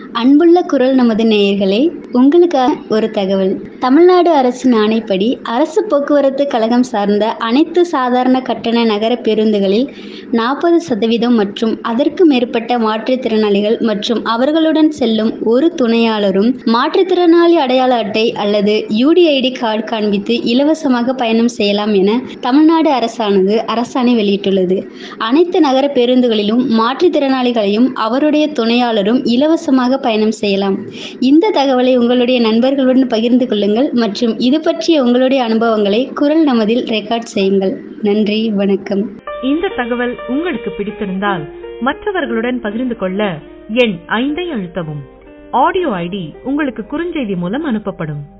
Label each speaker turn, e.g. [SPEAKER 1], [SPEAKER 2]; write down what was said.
[SPEAKER 1] அன்புள்ள குரல் நமது நேயர்களே உங்களுக்காக ஒரு தகவல் தமிழ்நாடு அரசின் ஆணைப்படி அரசு போக்குவரத்து கழகம் சார்ந்த அனைத்து சாதாரண கட்டண நகர பேருந்துகளில் நாற்பது சதவீதம் மற்றும் அதற்கு மேற்பட்ட மாற்றுத்திறனாளிகள் மற்றும் அவர்களுடன் செல்லும் ஒரு துணையாளரும் மாற்றுத்திறனாளி அடையாள அட்டை அல்லது யூடிஐடி கார்டு காண்பித்து இலவசமாக பயணம் செய்யலாம் என தமிழ்நாடு அரசானது அரசாணை வெளியிட்டுள்ளது அனைத்து நகர பேருந்துகளிலும் மாற்றுத்திறனாளிகளையும் அவருடைய துணையாளரும் இலவசமாக பயணம் செய்யலாம் இந்த தகவலை உங்களுடைய நண்பர்களுடன் பகிர்ந்து கொள்ளுங்கள் மற்றும் இது பற்றிய உங்களுடைய அனுபவங்களை குரல் நமதில் ரெக்கார்ட் செய்யுங்கள் நன்றி வணக்கம்
[SPEAKER 2] இந்த தகவல் உங்களுக்கு பிடித்திருந்தால் மற்றவர்களுடன் பகிர்ந்து கொள்ள எண் ஐந்தை அழுத்தவும் ஆடியோ ஐடி உங்களுக்கு குறுஞ்செய்தி மூலம் அனுப்பப்படும்